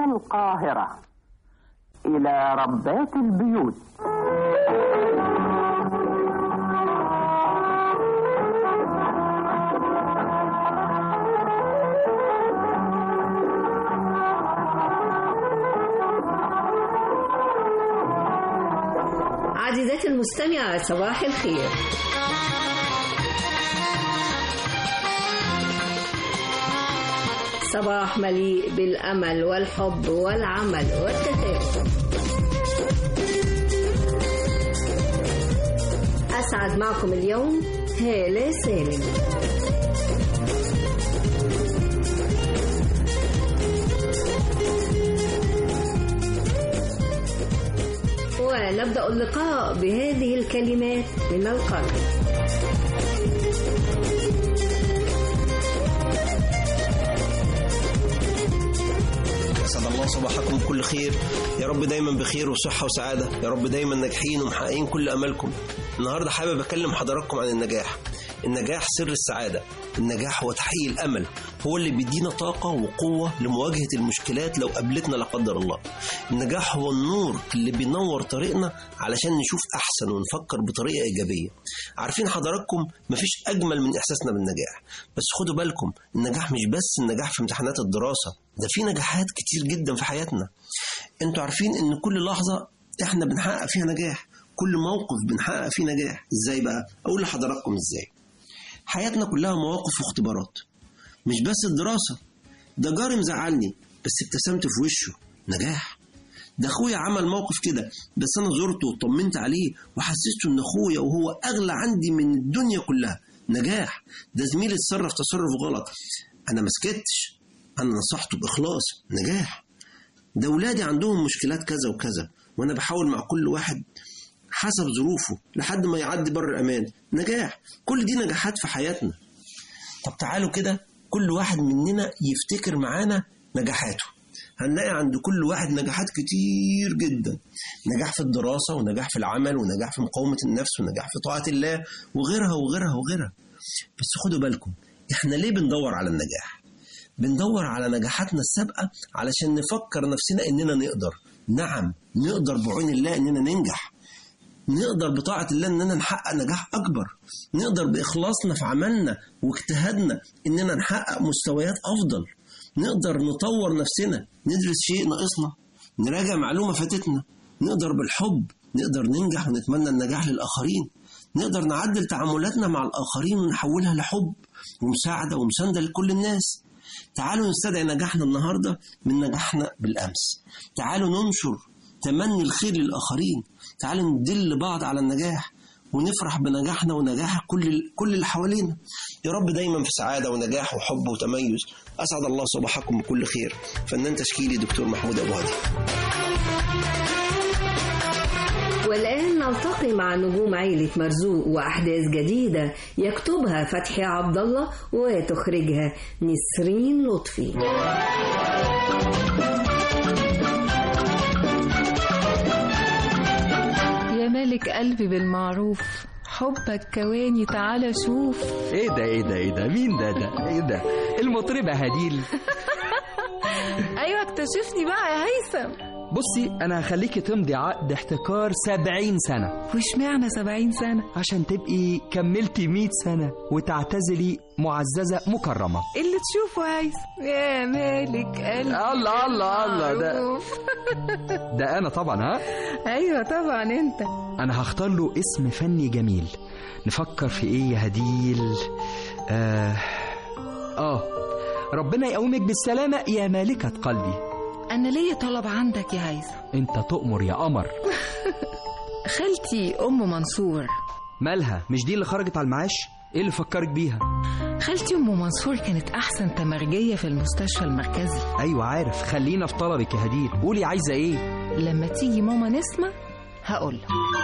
من القاهرة إلى ربات البيوت عزيزتي المستمعة صباح الخير صباح مليء بالأمل والحب والعمل والتفاؤل أسعد معكم اليوم هالة سالم ونبدأ اللقاء بهذه الكلمات من القلب أسعد الله صباحكم بكل خير يا رب دايما بخير وصحة وسعادة يا رب دايما ناجحين ومحققين كل أمالكم النهاردة حابب أكلم حضراتكم عن النجاح النجاح سر السعادة النجاح هو تحقيق الأمل هو اللي بيدينا طاقة وقوة لمواجهة المشكلات لو قابلتنا لا قدر الله النجاح هو النور اللي بينور طريقنا علشان نشوف أحسن ونفكر بطريقة إيجابية عارفين حضراتكم مفيش أجمل من إحساسنا بالنجاح بس خدوا بالكم النجاح مش بس النجاح في امتحانات الدراسة ده في نجاحات كتير جدا في حياتنا انتوا عارفين ان كل لحظة احنا بنحقق فيها نجاح كل موقف بنحقق فيه نجاح ازاي بقى اقول لحضراتكم ازاي حياتنا كلها مواقف واختبارات مش بس الدراسة ده جاري مزعلني بس ابتسمت في وشه نجاح ده اخويا عمل موقف كده بس انا زرته وطمنت عليه وحسسته ان اخويا وهو اغلى عندي من الدنيا كلها نجاح ده زميلي اتصرف تصرف غلط انا ما سكتش انا نصحته باخلاص نجاح ده ولادي عندهم مشكلات كذا وكذا وانا بحاول مع كل واحد حسب ظروفه لحد ما يعدي بر الامان نجاح كل دي نجاحات في حياتنا طب تعالوا كده كل واحد مننا يفتكر معانا نجاحاته هنلاقي عند كل واحد نجاحات كتير جدا نجاح في الدراسة ونجاح في العمل ونجاح في مقاومة النفس ونجاح في طاعة الله وغيرها وغيرها وغيرها بس خدوا بالكم احنا ليه بندور على النجاح بندور على نجاحاتنا السابقة علشان نفكر نفسنا اننا نقدر نعم نقدر بعون الله اننا ننجح نقدر بطاعة الله إننا نحقق نجاح أكبر نقدر بإخلاصنا في عملنا واجتهادنا إننا نحقق مستويات أفضل نقدر نطور نفسنا ندرس شيء ناقصنا نراجع معلومة فاتتنا نقدر بالحب نقدر ننجح ونتمنى النجاح للآخرين نقدر نعدل تعاملاتنا مع الآخرين ونحولها لحب ومساعدة ومساندة لكل الناس تعالوا نستدعي نجاحنا النهاردة من نجاحنا بالأمس تعالوا ننشر تمني الخير للآخرين تعالوا ندل بعض على النجاح ونفرح بنجاحنا ونجاح كل كل اللي حوالينا يا رب دايما في سعاده ونجاح وحب وتميز اسعد الله صباحكم بكل خير فنان تشكيلي دكتور محمود ابو هادي والآن نلتقي مع نجوم عيلة مرزوق وأحداث جديدة يكتبها فتحي عبد الله وتخرجها نسرين لطفي يا مالك قلبي بالمعروف حبك كواني تعالى شوف ايه ده ايه ده ايه ده مين ده ده ايه ده المطربة هديل ايوه اكتشفني بقى يا هيثم بصي انا هخليكي تمضي عقد احتكار سبعين سنة وش معنى سبعين سنة عشان تبقي كملتي مئة سنة وتعتزلي معززة مكرمة اللي تشوفه يا هيثم يا مالك قلبي الله الله الله ده بالمعروف. ده انا طبعا ها ايوه طبعا انت انا هختار له اسم فني جميل نفكر في ايه يا هديل آه, اه ربنا يقومك بالسلامة يا مالكة قلبي انا ليا طلب عندك يا هيثم انت تؤمر يا قمر خالتي ام منصور مالها مش دي اللي خرجت على المعاش ايه اللي فكرك بيها خالتي ام منصور كانت احسن تمرجيه في المستشفى المركزي ايوه عارف خلينا في طلبك يا هديل قولي عايزه ايه لما تيجي ماما نسمة هقول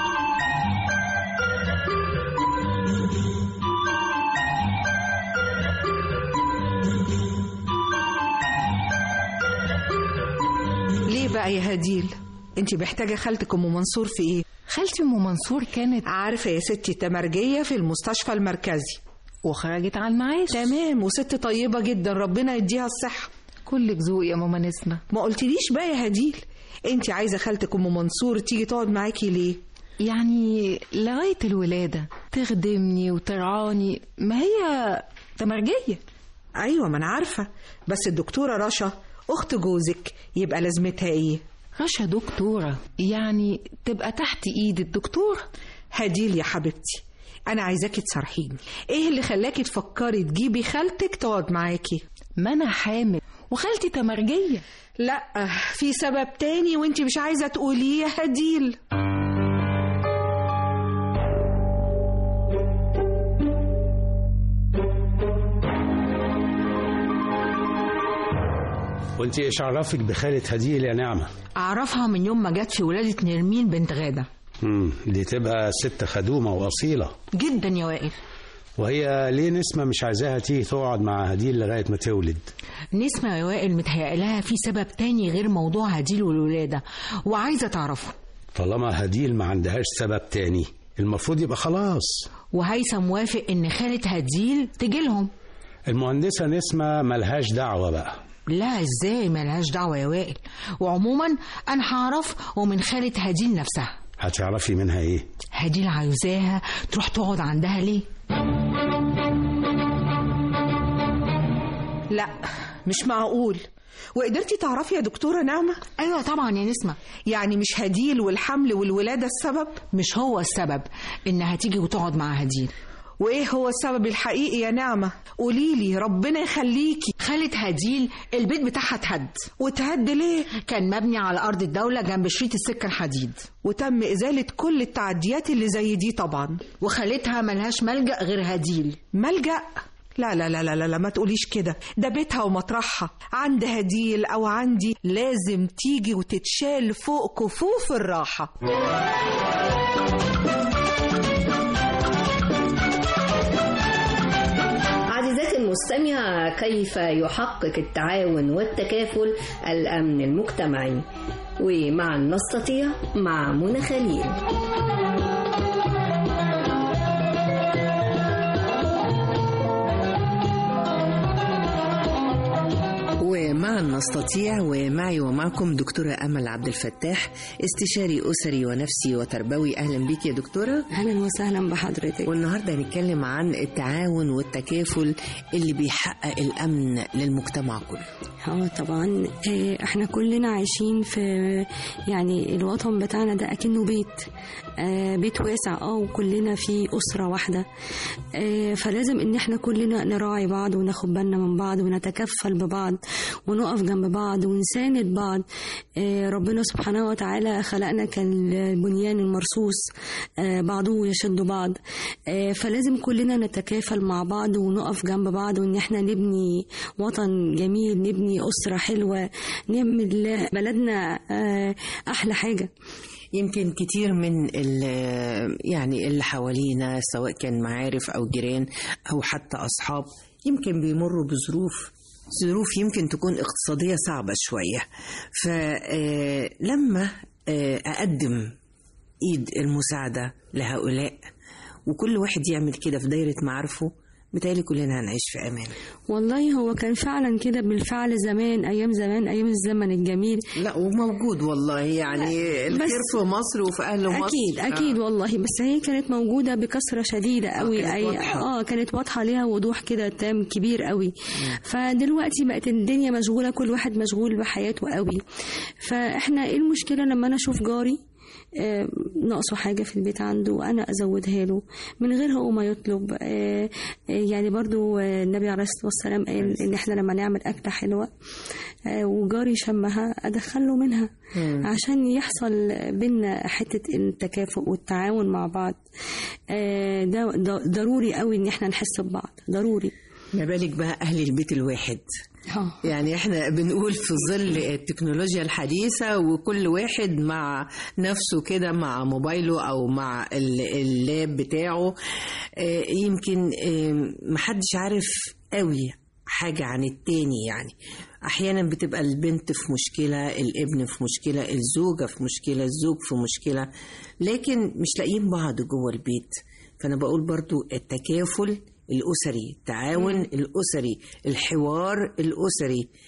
ليه بقى يا هديل انت محتاجه خالتك ام منصور في ايه خالتي ام منصور كانت عارفه يا ستي تمرجيه في المستشفى المركزي وخرجت على المعاش تمام وست طيبه جدا ربنا يديها الصحه كلك ذوق يا ماما نسمة ما قلتليش بقى يا هديل انت عايزه خالتك ام منصور تيجي تقعد معاكي ليه يعني لغاية الولادة تخدمني وترعاني ما هي تمرجية ايوه ما انا عارفه بس الدكتوره رشا اخت جوزك يبقى لازمتها ايه رشا دكتورة يعني تبقى تحت ايد الدكتور هديل يا حبيبتي انا عايزاكي تصارحيني ايه اللي خلاكي تفكري تجيبي خالتك تقعد معاكي ما انا حامل وخالتي تمرجية لا في سبب تاني وانت مش عايزه تقوليه يا هديل وانت ايش عرفك بخالة هديل يا نعمة أعرفها من يوم ما جت في ولادة نرمين بنت غادة مم. دي تبقى ست خدومة وأصيلة جدا يا وائل وهي ليه نسمة مش عايزاها تيجي تقعد مع هديل لغاية ما تولد نسمة يا وائل متهيأ لها في سبب تاني غير موضوع هديل والولادة وعايزة تعرفه طالما هديل ما عندهاش سبب تاني المفروض يبقى خلاص وهيثم موافق إن خالة هديل تجيلهم المهندسة نسمة ملهاش دعوة بقى لا ازاي ملهاش دعوة يا وائل وعموما أنا هعرف ومن خالة هديل نفسها هتعرفي منها ايه هديل عاوزاها تروح تقعد عندها ليه لا مش معقول وقدرتي تعرفي يا دكتوره نعمه أيوة طبعا يا نسمة يعني مش هديل والحمل والولاده السبب مش هو السبب إنها تيجي وتقعد مع هديل وايه هو السبب الحقيقي يا نعمه قوليلي ربنا يخليكي خالة هديل البيت بتاعها اتهد وتهد ليه كان مبني على أرض الدولة جنب شريط السكة الحديد وتم ازاله كل التعديات اللي زي دي طبعا وخالتها ملهاش ملجأ غير هديل ملجأ لا لا لا لا لا, لا ما تقوليش كده ده بيتها ومطرحها عند هديل او عندي لازم تيجي وتتشال فوق كفوف الراحه عزيزاتي المستمعة كيف يحقق التعاون والتكافل الأمن المجتمعي ومعا نستطيع مع منى خليل ومعا نستطيع ومعي ومعكم دكتورة أمل عبد الفتاح استشاري أسري ونفسي وتربوي أهلا بيك يا دكتورة اهلا وسهلا بحضرتك والنهاردة هنتكلم عن التعاون والتكافل اللي بيحقق الأمن للمجتمع كله اه طبعا آه، احنا كلنا عايشين في يعني الوطن بتاعنا ده اكنه بيت آه، بيت واسع اه وكلنا في اسره واحده آه، فلازم ان احنا كلنا نراعي بعض وناخد بالنا من بعض ونتكفل ببعض ونقف جنب بعض ونساند بعض آه، ربنا سبحانه وتعالى خلقنا كالبنيان المرصوص آه، بعضه يشد بعض آه، فلازم كلنا نتكافل مع بعض ونقف جنب بعض وان احنا نبني وطن جميل نبني اسره حلوه نعمل بلدنا آه، احلى حاجه يمكن كتير من ال- يعني اللي حوالينا سواء كان معارف أو جيران أو حتى أصحاب يمكن بيمروا بظروف ظروف يمكن تكون اقتصادية صعبة شوية فلما أقدم إيد المساعدة لهؤلاء وكل واحد يعمل كده في دايرة معارفه بتهيألي كلنا هنعيش في أمان والله هو كان فعلا كده بالفعل زمان ايام زمان ايام الزمن الجميل لا وموجود والله يعني الخير في مصر وفي أهل مصر اكيد اكيد والله بس هي كانت موجوده بكثره شديده قوي كانت أي واضحة. اه كانت واضحه ليها وضوح كده تام كبير قوي فدلوقتي بقت الدنيا مشغوله كل واحد مشغول بحياته قوي فاحنا ايه المشكله لما انا اشوف جاري آه، ناقصه حاجة في البيت عنده وأنا أزودها له من غير هو ما يطلب آه، آه، يعني برضو آه، النبي عليه الصلاة والسلام قال إن إحنا لما نعمل أكلة حلوة آه، وجاري شمها أدخله منها عشان يحصل بينا حتة التكافؤ والتعاون مع بعض آه، ده ده ضروري قوي إن إحنا نحس ببعض ضروري ما بالك بقى أهل البيت الواحد اه يعني احنا بنقول في ظل التكنولوجيا الحديثة وكل واحد مع نفسه كده مع موبايله أو مع ال- اللاب بتاعه آه، يمكن آه، محدش عارف قوي حاجة عن التاني يعني أحيانا بتبقى البنت في مشكلة الابن في مشكلة الزوجة في مشكلة الزوج في مشكلة لكن مش لاقيين بعض جوه البيت فأنا بقول برضو التكافل الأسري التعاون الأسري الحوار الأسري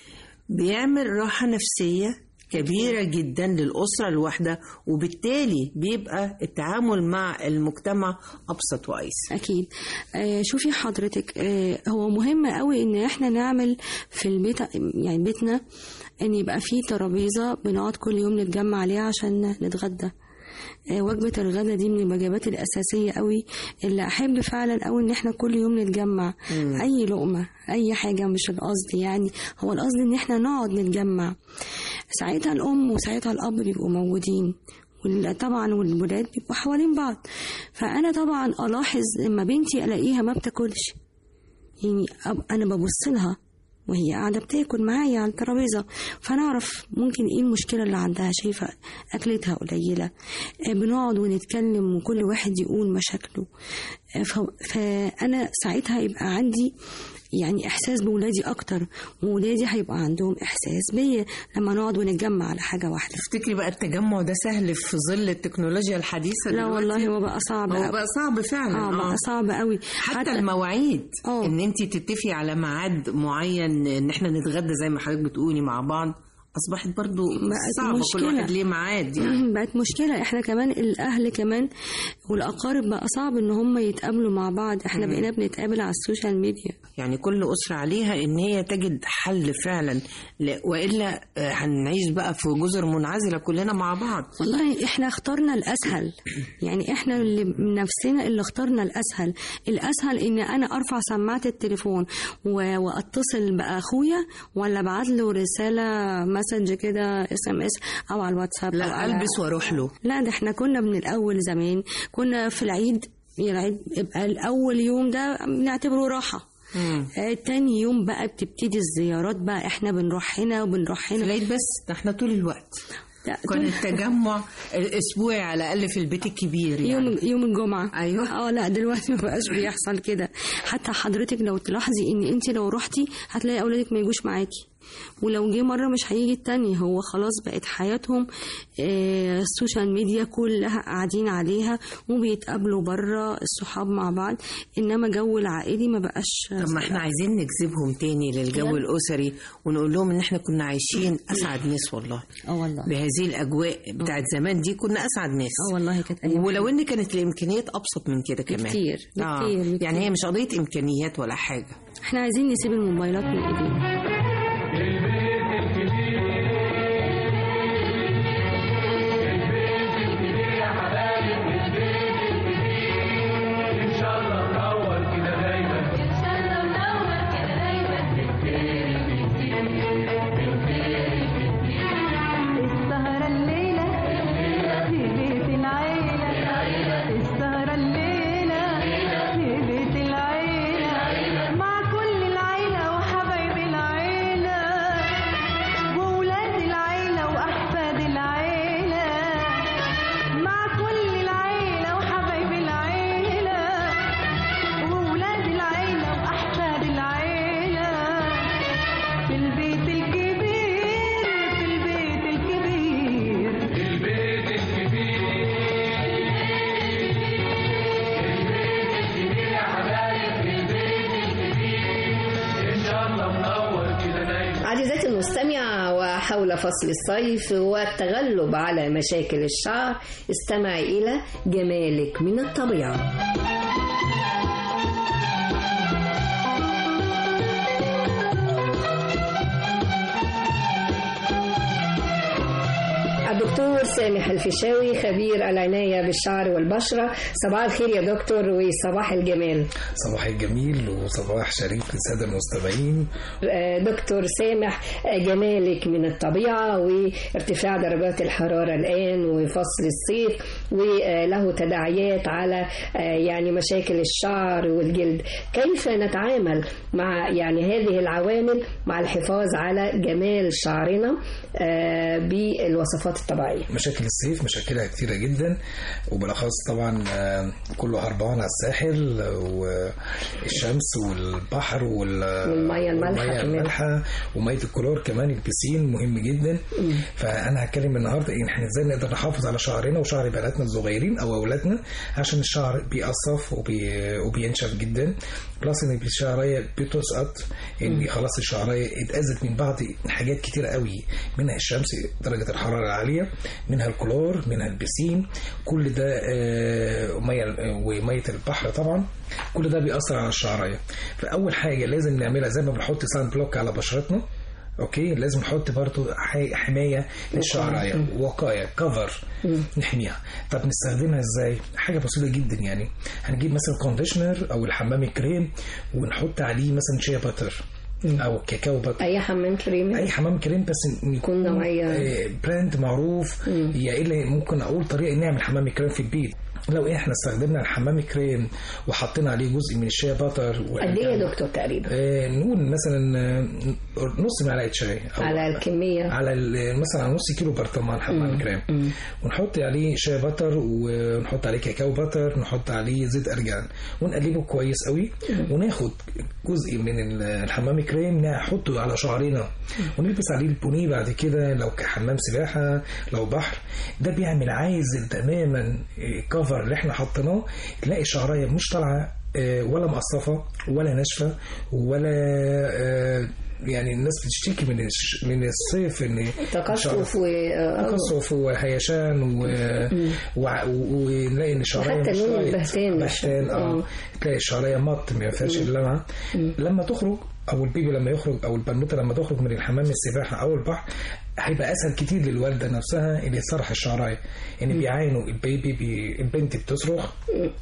بيعمل راحة نفسية كبيرة جدا للأسرة الواحدة وبالتالي بيبقى التعامل مع المجتمع أبسط وأيسر اكيد آه شوفي حضرتك آه هو مهم قوي ان احنا نعمل في البيت يعني بيتنا ان يبقى فيه ترابيزه بنقعد كل يوم نتجمع عليها عشان نتغدى آه، وجبة الغدا دي من الوجبات الأساسية قوي اللي أحب فعلا قوي إن إحنا كل يوم نتجمع مم. أي لقمة أي حاجة مش القصد يعني هو القصد إن إحنا نقعد نتجمع ساعتها الأم وساعتها الأب بيبقوا موجودين وال- طبعا والولاد بيبقوا حوالين بعض فأنا طبعا ألاحظ لما بنتي ألاقيها ما بتاكلش يعني أب- أنا ببص لها وهي قاعدة بتاكل معايا على الترابيزة فأنا أعرف ممكن إيه المشكلة اللي عندها شايفة أكلتها قليلة آه، بنقعد ونتكلم وكل واحد يقول مشاكله آه، ف- فأنا ساعتها يبقى عندي يعني إحساس بولادي أكتر وولادي هيبقى عندهم إحساس بيا لما نقعد ونتجمع على حاجة واحدة تفتكري بقى التجمع ده سهل في ظل التكنولوجيا الحديثة لا دلوقتي؟ والله هو بقى صعب هو أوي. بقى صعب فعلا اه بقى صعب قوي حتى, المواعيد ان انت تتفقي على ميعاد معين ان احنا نتغدى زي ما حضرتك بتقولي مع بعض اصبحت برضو بقت صعبه كل مشكلة. واحد ليه ميعاد يعني بقت مشكلة احنا كمان الأهل كمان والأقارب بقى صعب إن هم يتقابلوا مع بعض احنا مم. بقينا بنتقابل على السوشيال ميديا يعني كل أسرة عليها إن هي تجد حل فعلا لا- وإلا آه، هنعيش بقى في جزر منعزلة كلنا مع بعض والله احنا اخترنا الأسهل يعني احنا اللي من نفسنا اللي اخترنا الأسهل الأسهل إن أنا أرفع سماعة التليفون و- وأتصل بأخويا ولا أبعت له رسالة مسج كده اس ام اس أو على الواتساب لا، أو على- ألبس وأروح له. لا ده احنا كنا من الأول زمان كنا في العيد العيد يبقى الأول يوم ده بنعتبره راحة آه، تاني يوم بقى بتبتدي الزيارات بقى احنا بنروح هنا وبنروح هنا العيد بس ده احنا طول الوقت كان التجمع الاسبوعي على الاقل في البيت الكبير يعني يوم يوم الجمعة ايوه اه لا دلوقتي ما بقاش بيحصل كده حتى حضرتك لو تلاحظي ان انت لو رحتي هتلاقي اولادك ما يجوش معاكي ولو جه مرة مش هيجي التاني هو خلاص بقت حياتهم آه، السوشيال ميديا كلها قاعدين عليها وبيتقابلوا بره الصحاب مع بعض انما جو العائلي ما بقاش طب ما احنا عايزين نجذبهم تاني للجو يلا. الاسري ونقول لهم ان احنا كنا عايشين اسعد ناس والله اه والله بهذه الاجواء بتاعت زمان دي كنا اسعد ناس اه والله كانت أيام ولو ان كانت الامكانيات ابسط من كده كمان بكتير، آه. بكتير، بكتير. يعني هي مش قضيه امكانيات ولا حاجه احنا عايزين نسيب الموبايلات من ايدينا السهرة الليلة في بيت العيلة السهرة الليلة في بيت العيلة مع كل العيلة وحبايب العيلة وولاد العيلة وأحفاد العيلة مع كل العيلة وحبايب العيلة وولاد العيلة وأحفاد العيلة في البيت الكبير في البيت الكبير البيت الكبير البيت يا حبايب البيت الكبير ان شاء الله منور كده دايما عزيزاتي المستمعة وحول فصل الصيف والتغلب على مشاكل الشعر استمعي إلى جمالك من الطبيعة الدكتور سامح الفيشاوي خبير العناية بالشعر والبشرة صباح الخير يا دكتور وصباح الجمال صباح الجميل وصباح شريف للسادة المستمعين آه، دكتور سامح آه، جمالك من الطبيعة وارتفاع درجات الحرارة الآن وفصل الصيف وله تداعيات على آه، يعني مشاكل الشعر والجلد كيف نتعامل مع يعني هذه العوامل مع الحفاظ على جمال شعرنا آه، بالوصفات الطبيعيه مشاكل الصيف مشاكلها كتيرة جدا وبالأخص طبعا آه، كله هربان على الساحل والشمس والبحر وال والمية المالحة والمية كمان. المالحة ومية الكلور كمان البسين مهم جدا فأنا هتكلم النهاردة إن إحنا إزاي نقدر نحافظ على شعرنا وشعر بناتنا الصغيرين أو أولادنا عشان الشعر بيقصف وبي... وبينشف جدا بلس إن الشعرية بتسقط إن خلاص الشعرية اتأذت من بعض حاجات كتيرة قوي منها الشمس درجة الحرارة العالية منها الكلور منها البسين كل ده آه، مية ومية البحر طبعا كل ده بيأثر على الشعرية فأول حاجة لازم نعملها زي ما بنحط سان بلوك على بشرتنا اوكي لازم نحط برضو ح- حمايه للشعريه وقايه كفر نحميها طب نستخدمها ازاي حاجه بسيطه جدا يعني هنجيب مثلا كونديشنر او الحمام كريم ونحط عليه مثلا شيا باتر او كاكاو باتر اي حمام كريمي اي حمام كريم بس يكون نوعية. براند معروف يا الا ممكن اقول طريقه نعمل حمام كريم في البيت لو احنا استخدمنا الحمام كريم وحطينا عليه جزء من الشيا باتر قد ايه يا دكتور تقريبا آه، نقول مثلا آه، نص معلقه شاي أو على الكميه على ال- مثلا على نص كيلو برطمان حمام كريم ونحط عليه شاي باتر ونحط عليه كاكاو باتر نحط عليه زيت ارجان ونقلبه كويس قوي وناخد جزء من ال- الحمام كريم نحطه على شعرنا ونلبس عليه البونيه بعد كده لو كحمام سباحه لو بحر ده بيعمل عازل تماما الكفر اللي احنا حطيناه تلاقي الشعرايه مش طالعه آه، ولا مقصفه ولا ناشفه ولا آه، يعني الناس بتشتكي من الش- من الصيف ان تقصف و آه، تقصف وهيشان و... وع- و... ونلاقي ان الشعريه وحتى مش لون لايت. البهتان مش- بهتان اه آه. تلاقي الشعريه مط ما فيهاش اللمعه لما تخرج او البيبي لما يخرج او البنوته لما تخرج من الحمام السباحه او البحر هيبقى اسهل كتير للوالده نفسها اللي تصرح الشعرايه ان بيعانوا البيبي بي... البنت بتصرخ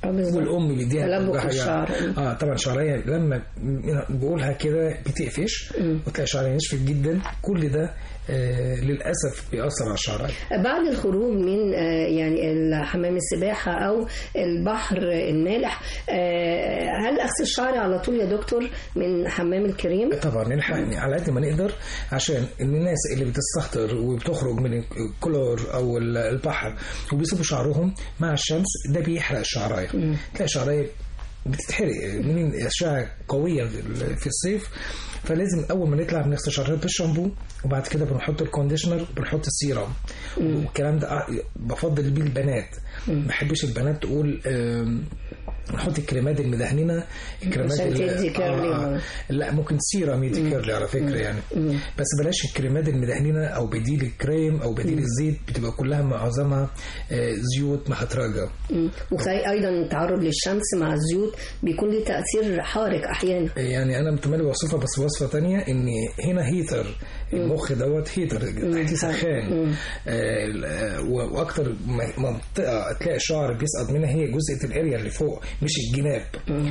والام بيديها تلبك حاجة- الشعر. اه طبعا شعريه لما بقولها كده بتقفش وتلاقي شعريه نشفت جدا كل ده آه للاسف بيأثر على الشعريه بعد الخروج من آه، يعني الحمام السباحة أو البحر المالح آه، هل أغسل شعري على طول يا دكتور من حمام الكريم؟ طبعا نلحق على قد ما نقدر عشان الناس اللي بتستخطر وبتخرج من الكلور او البحر وبيسيبوا شعرهم مع الشمس ده بيحرق الشعرايه تلاقي الشعرايه بتتحرق من اشعه قويه في الصيف فلازم اول ما نطلع بنغسل شعرنا بالشامبو وبعد كده بنحط الكونديشنر وبنحط السيرم والكلام ده بفضل بيه البنات ما بحبش البنات تقول آم، نحط الكريمات المدهنينه الكريمات عشان اللي- تدي كيرلي. آه آه. لا ممكن سيرم يدي كيرلي على فكره يعني بس بلاش الكريمات المدهنينه او بديل الكريم او بديل الزيت بتبقى كلها معظمها آه، زيوت محترجه مم. وخي أيضا التعرض للشمس مع الزيوت بيكون له تأثير حارق أحيانا يعني انا متملي بوصفها بس وصفه تانية ان هنا هيتر المخ دوت هيتر تحتيه سخان آه، آه، و- واكتر م- منطقه تلاقي الشعر بيسقط منها هي جزء الاريا اللي فوق مش الجناب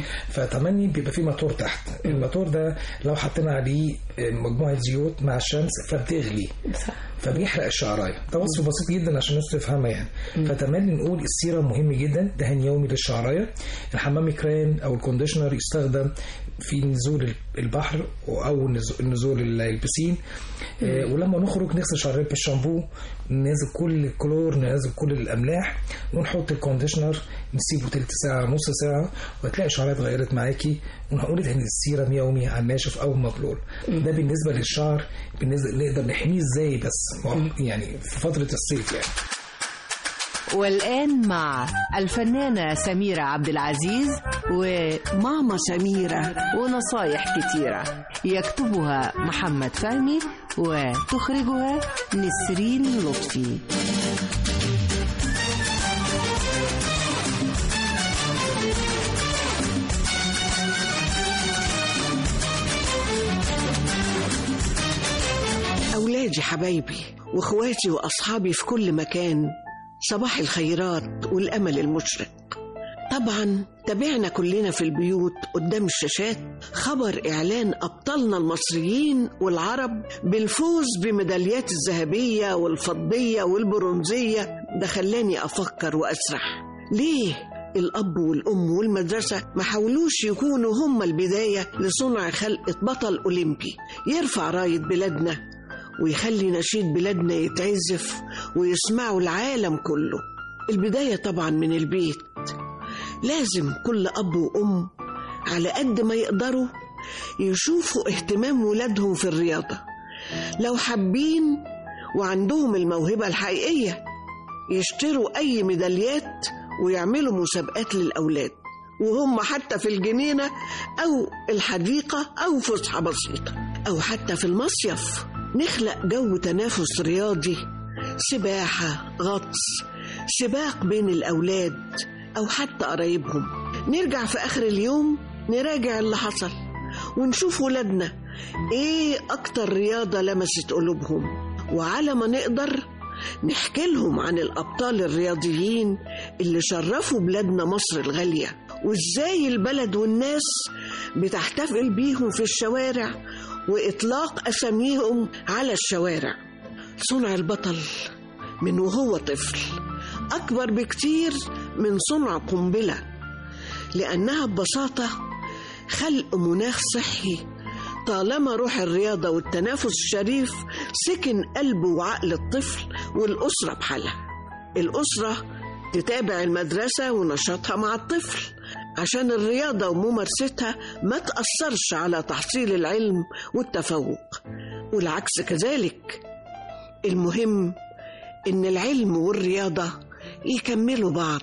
فتمني بيبقى في موتور تحت الموتور ده لو حطينا عليه آه، مجموعه زيوت مع الشمس فبتغلي فبيحرق الشعرايه ده وصف بسيط جدا عشان الناس تفهمها يعني فتملي نقول السيرم مهم جدا دهن يومي للشعرايه الحمام كريم او الكونديشنر يستخدم في نزول البحر او نز- نزول ال- البسين آه، ولما نخرج نغسل شعرنا بالشامبو ننزل كل الكلور ننزل كل الاملاح ونحط الكونديشنر نسيبه تلت ساعه نص ساعه وتلاقي شعرها اتغيرت معاكي ونقول ان السيرم يومي على الناشف او المبلول ده بالنسبه للشعر بالنسبه نقدر نحميه ازاي بس يعني في فتره الصيف يعني والآن مع الفنانة سميرة عبد العزيز وماما سميرة ونصايح كتيرة يكتبها محمد فهمي وتخرجها نسرين لطفي أولادي حبايبي وإخواتي وأصحابي في كل مكان صباح الخيرات والأمل المشرق طبعا تابعنا كلنا في البيوت قدام الشاشات خبر إعلان أبطالنا المصريين والعرب بالفوز بميداليات الذهبية والفضية والبرونزية ده خلاني أفكر وأسرح ليه الأب والأم والمدرسة ما حاولوش يكونوا هم البداية لصنع خلقة بطل أولمبي يرفع راية بلادنا ويخلي نشيد بلادنا يتعزف ويسمعه العالم كله البداية طبعا من البيت لازم كل أب وأم على قد ما يقدروا يشوفوا اهتمام ولادهم في الرياضة لو حابين وعندهم الموهبة الحقيقية يشتروا أي ميداليات ويعملوا مسابقات للأولاد وهم حتى في الجنينة أو الحديقة أو فسحة بسيطة أو حتى في المصيف نخلق جو تنافس رياضي سباحة غطس سباق بين الأولاد أو حتى قرايبهم نرجع في آخر اليوم نراجع اللي حصل ونشوف ولادنا إيه أكتر رياضة لمست قلوبهم وعلى ما نقدر نحكي لهم عن الأبطال الرياضيين اللي شرفوا بلادنا مصر الغالية وإزاي البلد والناس بتحتفل بيهم في الشوارع وإطلاق أساميهم على الشوارع صنع البطل من وهو طفل أكبر بكتير من صنع قنبلة لأنها ببساطة خلق مناخ صحي طالما روح الرياضة والتنافس الشريف سكن قلب وعقل الطفل والأسرة بحالها الأسرة تتابع المدرسة ونشاطها مع الطفل عشان الرياضة وممارستها ما تأثرش على تحصيل العلم والتفوق والعكس كذلك المهم إن العلم والرياضة يكملوا بعض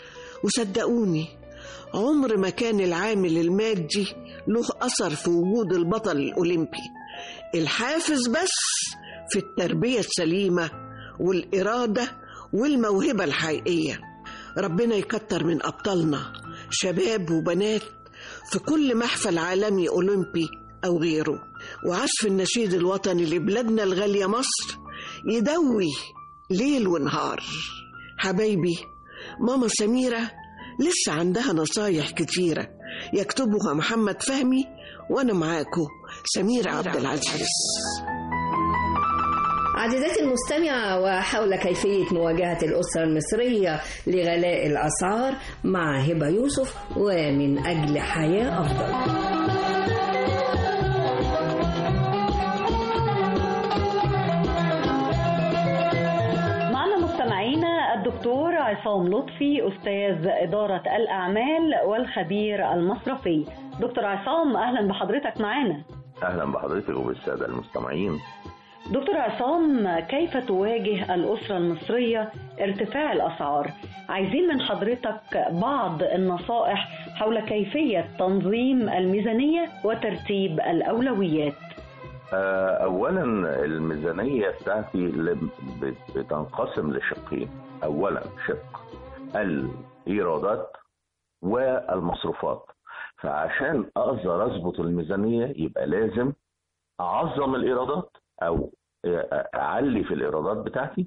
وصدقوني عمر ما كان العامل المادي له أثر في وجود البطل الأولمبي الحافز بس في التربية السليمة والإرادة والموهبة الحقيقية ربنا يكتر من أبطالنا شباب وبنات في كل محفل عالمي أولمبي أو غيره وعزف النشيد الوطني لبلادنا الغالية مصر يدوي ليل ونهار حبايبي ماما سميرة لسه عندها نصايح كتيرة يكتبها محمد فهمي وأنا معاكم سميرة عبد العزيز عزيزاتي المستمعة وحول كيفية مواجهة الأسرة المصرية لغلاء الأسعار مع هبة يوسف ومن أجل حياة أفضل معنا مستمعينا الدكتور عصام لطفي أستاذ إدارة الأعمال والخبير المصرفي دكتور عصام أهلا بحضرتك معنا اهلا بحضرتك وبالساده المستمعين دكتور عصام كيف تواجه الأسرة المصرية ارتفاع الأسعار؟ عايزين من حضرتك بعض النصائح حول كيفية تنظيم الميزانية وترتيب الأولويات آه، اولا الميزانيه بتاعتي لم- بت- بتنقسم لشقين اولا شق الايرادات والمصروفات فعشان اقدر اظبط الميزانيه يبقى لازم اعظم الايرادات او اعلي في الايرادات بتاعتي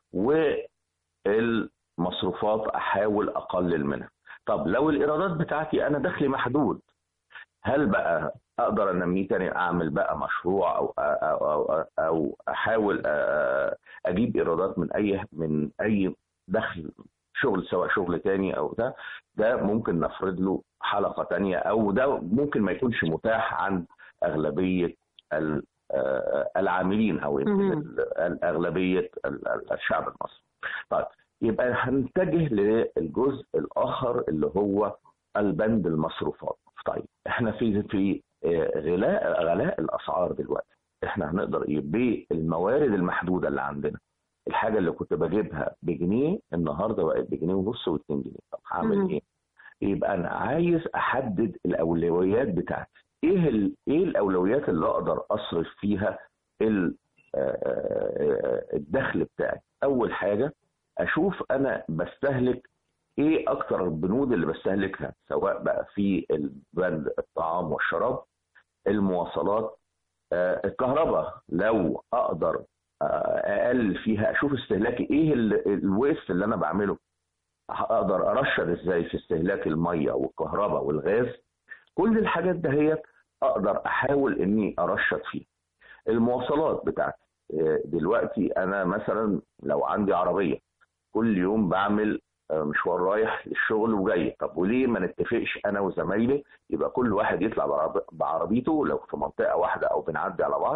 والمصروفات احاول اقلل منها طب لو الايرادات بتاعتي انا دخلي محدود هل بقى اقدر انميه تاني اعمل بقى مشروع او او او, أو احاول آه، اجيب ايرادات من اي من اي دخل شغل سواء شغل تاني او ده ده ممكن نفرض له حلقه تانية او ده ممكن ما يكونش متاح عند اغلبيه ال- آه، العاملين او يمكن مهم. ال- اغلبيه ال- ال- الشعب المصري. طيب يبقى هنتجه للجزء الاخر اللي هو البند المصروفات. طيب احنا في في آه، غلاء غلاء الاسعار دلوقتي احنا هنقدر ايه بالموارد المحدوده اللي عندنا الحاجه اللي كنت بجيبها بجنيه النهارده بقت بجنيه ونص و2 جنيه طب هعمل مم. ايه؟ يبقى انا عايز احدد الاولويات بتاعتي ايه ال... ايه الاولويات اللي اقدر اصرف فيها ال... آه، آه، الدخل بتاعي اول حاجه اشوف انا بستهلك ايه اكتر البنود اللي بستهلكها سواء بقى في البند الطعام والشراب المواصلات آه، الكهرباء لو اقدر آه، اقلل فيها اشوف استهلاكي ايه ال- الويست اللي انا بعمله اقدر ارشد ازاي في استهلاك الميه والكهرباء والغاز كل الحاجات دهيت اقدر احاول اني ارشد فيها المواصلات بتاعتي آه، دلوقتي انا مثلا لو عندي عربيه كل يوم بعمل آه، مشوار رايح للشغل وجاي طب وليه ما نتفقش انا وزمايلي يبقى كل واحد يطلع بعرب- بعربيته لو في منطقه واحده او بنعدي على بعض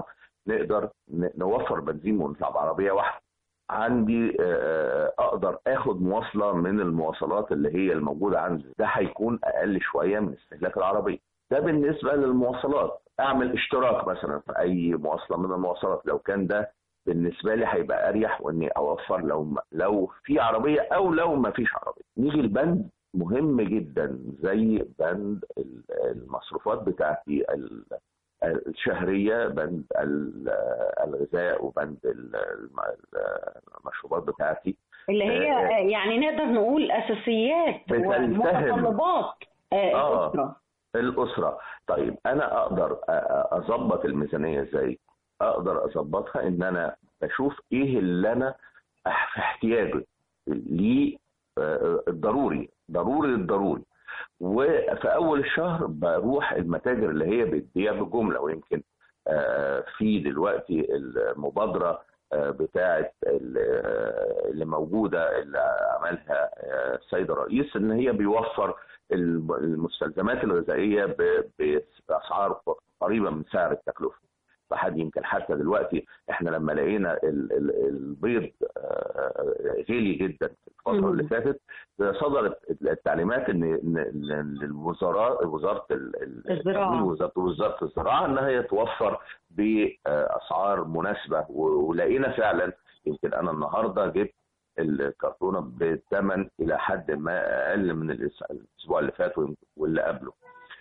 نقدر ن- نوفر بنزين ونطلع بعربيه واحده عندي آه، اقدر اخد مواصله من المواصلات اللي هي الموجوده عندي ده هيكون اقل شويه من استهلاك العربيه ده بالنسبه للمواصلات اعمل اشتراك مثلا في اي مواصله من المواصلات لو كان ده بالنسبه لي هيبقى اريح واني اوفر لو ما لو في عربيه او لو ما فيش عربيه نيجي البند مهم جدا زي بند ال- المصروفات بتاعتي ال- الشهريه بند ال- الغذاء وبند ال- الم- المشروبات بتاعتي اللي هي آه، آه، يعني نقدر نقول اساسيات بتلتهم. ومتطلبات آه، آه. الاسره الأسرة طيب أنا أقدر أ- أ- أظبط الميزانية إزاي أقدر أظبطها إن أنا بشوف إيه اللي أنا أح- في احتياجه ليه آه، الضروري ضروري الضروري وفي أول الشهر بروح المتاجر اللي هي بتبيع بجملة ويمكن آه، في دلوقتي المبادرة آه، بتاعة ال- آه، اللي موجودة اللي عملها آه، السيد الرئيس إن هي بيوفر الم- المستلزمات الغذائيه ب- باسعار قريبه من سعر التكلفه فحد يمكن حتى دلوقتي احنا لما لقينا ال- ال- البيض آه، غالي جدا في الفتره اللي فاتت صدرت التعليمات ان إن للوزارات وزاره ال- ال- الزراعة. التموين وزاره وزاره الزراعه انها هي توفر باسعار مناسبه و- ولقينا فعلا يمكن انا النهارده جبت الكرتونه بثمن الى حد ما اقل من الأس- الاسبوع اللي فات ويمكن- واللي قبله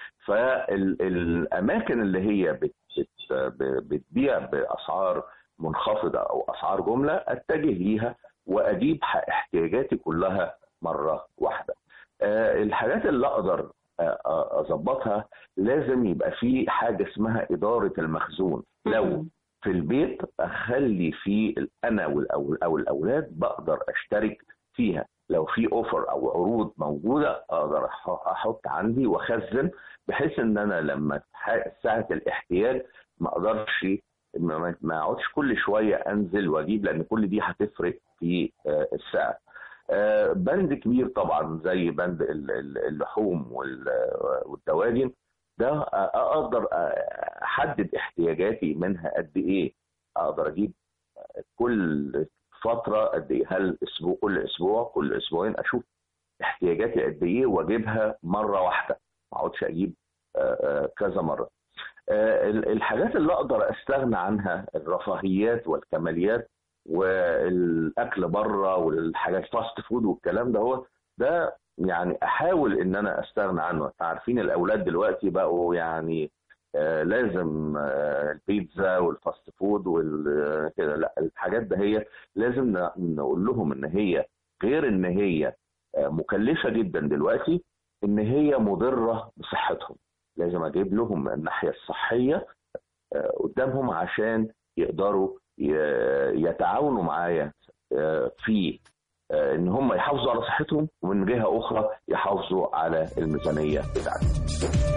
فالاماكن اللي هي بت بت بتبيع باسعار منخفضه او اسعار جمله اتجه ليها واجيب ح- احتياجاتي كلها مره واحده آه، الحاجات اللي اقدر آه، آه، اظبطها لازم يبقى في حاجه اسمها اداره المخزون لو في البيت اخلي في انا والأول او الاولاد بقدر اشترك فيها لو في اوفر او عروض موجوده اقدر أح- احط عندي واخزن بحيث ان انا لما تح- ساعه الاحتياج ما اقدرش ما ما- ما اقعدش كل شويه انزل واجيب لان كل دي هتفرق في آه، السعر آه، بند كبير طبعا زي بند ال- ال- اللحوم وال- والدواجن ده اقدر احدد احتياجاتي منها قد ايه اقدر اجيب كل فتره قد ايه هل اسبوع كل اسبوع كل اسبوعين اشوف احتياجاتي قد ايه واجيبها مره واحده ما اقعدش اجيب آه، آه، كذا مره آه، ال- الحاجات اللي اقدر استغنى عنها الرفاهيات والكماليات والاكل بره والحاجات فاست فود والكلام ده هو ده يعني احاول ان انا استغنى عنه عارفين الاولاد دلوقتي بقوا يعني آه لازم آه البيتزا والفاست فود وكده لا الحاجات ده هي لازم ن- نقول لهم ان هي غير ان هي آه مكلفه جدا دلوقتي ان هي مضره بصحتهم لازم اجيب لهم من الناحيه الصحيه آه قدامهم عشان يقدروا ي- يتعاونوا معايا آه في آه، ان هم يحافظوا على صحتهم ومن جهه اخرى يحافظوا على الميزانيه بتاعتهم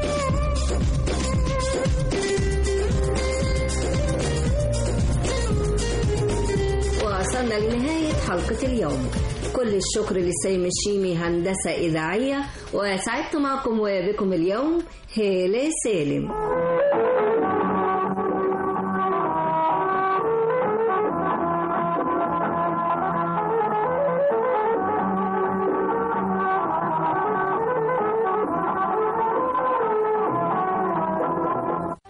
وصلنا لنهاية حلقة اليوم كل الشكر لسيم الشيمي هندسة إذاعية وسعدت معكم وبكم اليوم هالة سالم